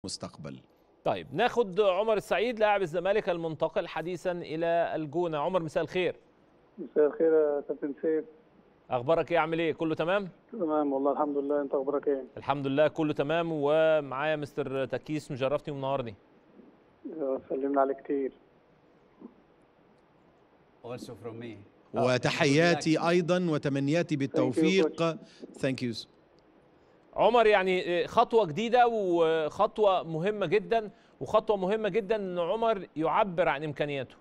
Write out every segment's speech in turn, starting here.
المستقبل طيب ناخد عمر السعيد لاعب الزمالك المنتقل حديثا الى الجونه عمر مساء الخير مساء الخير يا كابتن سيف اخبارك ايه عامل ايه كله تمام تمام والله الحمد لله انت اخبارك ايه الحمد لله كله تمام ومعايا مستر تكيس مشرفني ومنورني سلمنا عليك كتير also from me. وتحياتي ايضا وتمنياتي بالتوفيق ثانك يو عمر يعني خطوه جديده وخطوه مهمه جدا وخطوه مهمه جدا ان عمر يعبر عن امكانياته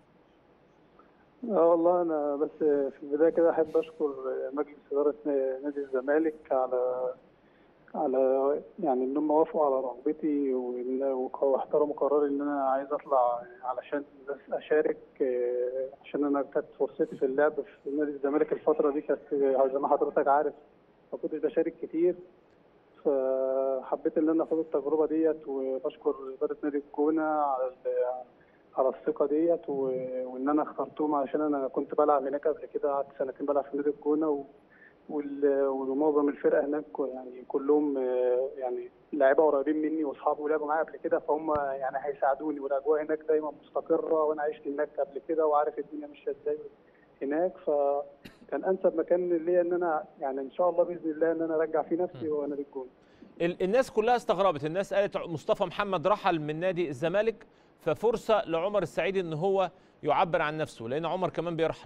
اه والله انا بس في البدايه كده احب اشكر مجلس اداره نادي الزمالك على على يعني ان هم وافقوا على رغبتي وإن- واحترموا قراري ان انا عايز اطلع علشان بس اشارك آه، عشان انا كانت فرصتي في اللعب في نادي الزمالك الفتره دي كانت زي ما حضرتك عارف ما كنتش بشارك كتير فحبيت ان انا اخد التجربه ديت وبشكر اداره نادي الجونه على ال- على الثقه ديت و- وان انا اخترتهم عشان انا كنت بلعب هناك قبل كده قعدت سنتين بلعب في نادي الجونه و... وال- ومعظم الفرقه هناك يعني كلهم آه، يعني لعيبه قريبين مني واصحابي ولعبوا معايا قبل كده فهم يعني هيساعدوني والاجواء هناك دايما مستقره وانا عشت هناك قبل كده وعارف الدنيا ماشيه ازاي هناك فكان انسب مكان ليا ان انا يعني ان شاء الله باذن الله ان انا ارجع فيه نفسي هو نادي الجونه ال- الناس كلها استغربت الناس قالت مصطفى محمد رحل من نادي الزمالك ففرصه لعمر السعيد ان هو يعبر عن نفسه لان عمر كمان بيرحل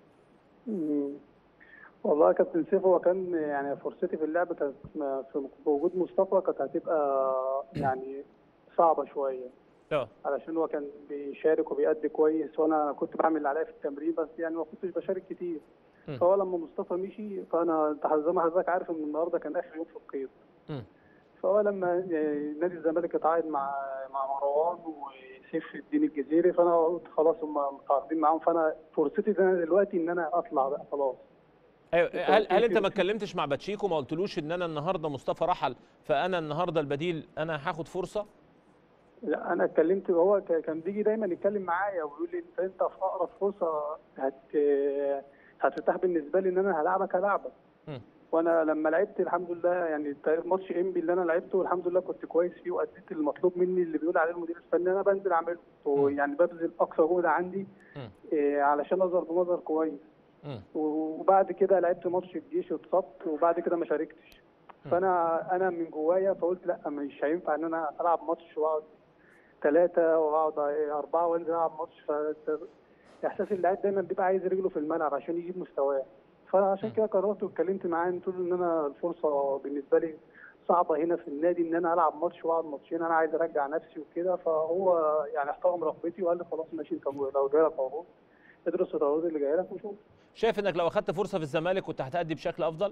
مم. والله يا كابتن سيف هو كان يعني فرصتي في اللعب كانت ما- في وجود مصطفى كانت هتبقى يعني صعبه شويه اه علشان هو كان بيشارك وبيأدي كويس وانا كنت بعمل اللي عليا في التمرين بس يعني ما كنتش بشارك كتير مم. فهو لما مصطفى مشي فانا انت زي ما حضرتك عارف ان النهارده كان اخر يوم في القيد مم. فهو لما يعني نادي الزمالك اتعاقد مع مع مروان وسيف الدين الجزيري فانا قلت خلاص هم متعاقدين معاهم فانا فرصتي أنا دلوقتي ان انا اطلع بقى خلاص ايوه هل هل انت ما اتكلمتش مع باتشيكو ما قلتلوش ان انا النهارده مصطفى رحل فانا النهارده البديل انا هاخد فرصه لا انا اتكلمت هو ك- كان بيجي دايما يتكلم معايا ويقول لي انت انت في اقرب فرصه هت هتتاح بالنسبه لي ان انا هلاعبك هلاعبك مم. وانا لما لعبت الحمد لله يعني تا- ماتش انبي اللي انا لعبته الحمد لله كنت كويس فيه واديت المطلوب مني اللي بيقول عليه المدير الفني انا بنزل اعمله ويعني ببذل اقصى جهد عندي مم. إيه، علشان اظهر بمظهر كويس مم. وبعد كده لعبت ماتش الجيش واتصبت وبعد كده ما شاركتش مم. فانا انا من جوايا فقلت لا مش هينفع ان انا العب ماتش واقعد ثلاثة واقعد أربعة وانزل العب ماتش ف احساس اللاعب دايما بيبقى عايز رجله في الملعب عشان يجيب مستواه فانا عشان كده قررت واتكلمت معاه قلت له ان انا الفرصه بالنسبه لي صعبه هنا في النادي ان انا العب ماتش واقعد ماتشين انا عايز ارجع نفسي وكده فهو يعني احترم رغبتي وقال لي خلاص ماشي انت لو جاي لك اهو ادرس العروض اللي جايه لك وشوف شايف انك لو اخدت فرصه في الزمالك كنت هتأدي بشكل افضل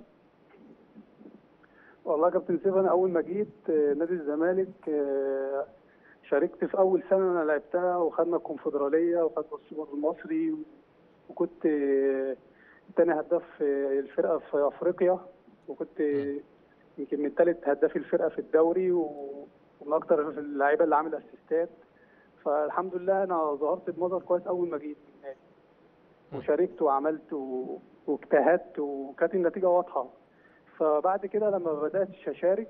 والله يا كابتن سيف انا اول ما جيت آه، نادي الزمالك آه، شاركت في اول سنه انا لعبتها وخدنا الكونفدراليه وخدنا السوبر المصري وكنت آه، تاني هداف آه، الفرقه في افريقيا وكنت آه، يمكن من ثالث هداف الفرقه في الدوري و- ومن اكتر اللعيبه اللي عامل اسيستات فالحمد لله انا ظهرت بمظهر كويس اول ما جيت النادي وشاركت وعملت و- واجتهدت وكانت النتيجه واضحه فبعد كده لما بداتش اشارك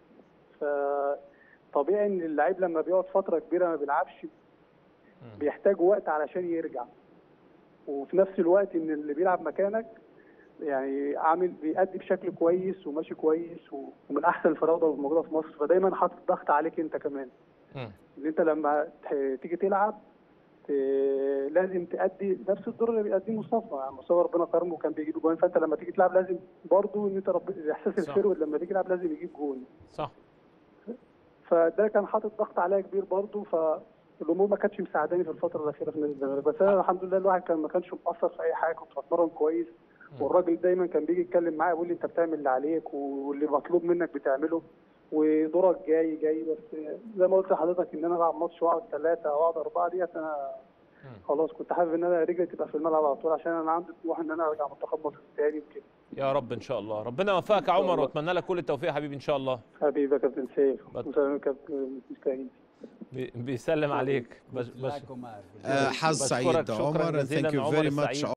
فطبيعي ان اللعيب لما بيقعد فتره كبيره ما بيلعبش بيحتاج وقت علشان يرجع وفي نفس الوقت ان اللي بيلعب مكانك يعني عامل بيأدي بشكل كويس وماشي كويس و- ومن احسن الفراوده الموجوده في مصر فدايما حاطط ضغط عليك انت كمان مم. ان انت لما ت- تيجي تلعب ت- لازم تأدي نفس الدور اللي بيأديه مصطفى يعني مصطفى ربنا كرمه وكان بيجيب جوان فانت لما تيجي تلعب لازم برضه ان انت رب... احساس صح. الفيرود لما تيجي تلعب لازم يجيب جون صح فده كان حاطط ضغط عليا كبير برضه فالامور ما كانتش مساعداني في الفتره الاخيره في نادي الزمالك بس انا الحمد لله الواحد كان ما كانش مقصر في اي حاجه كنت بتمرن كويس والراجل دايما كان بيجي يتكلم معايا يقول لي انت بتعمل اللي عليك واللي مطلوب منك بتعمله ودورك جاي جاي بس زي ما قلت لحضرتك ان انا العب ماتش واقعد ثلاثه او اقعد اربعه ديت انا خلاص كنت حابب ان انا رجلي تبقى في الملعب على طول عشان انا عندي طموح ان انا ارجع منتخب مصر تاني وكده يا رب ان شاء الله ربنا يوفقك يا عمر الله. واتمنى لك كل التوفيق يا حبيبي ان شاء الله حبيبي يا كابتن سيف بت- وسلام كابتن مستعين بي- بيسلم عليك بش بش Like Omar. حظ بشكرك سعيد شكراً عمر جزيلاً ثانك يو عمر فيري ماتش السعيد.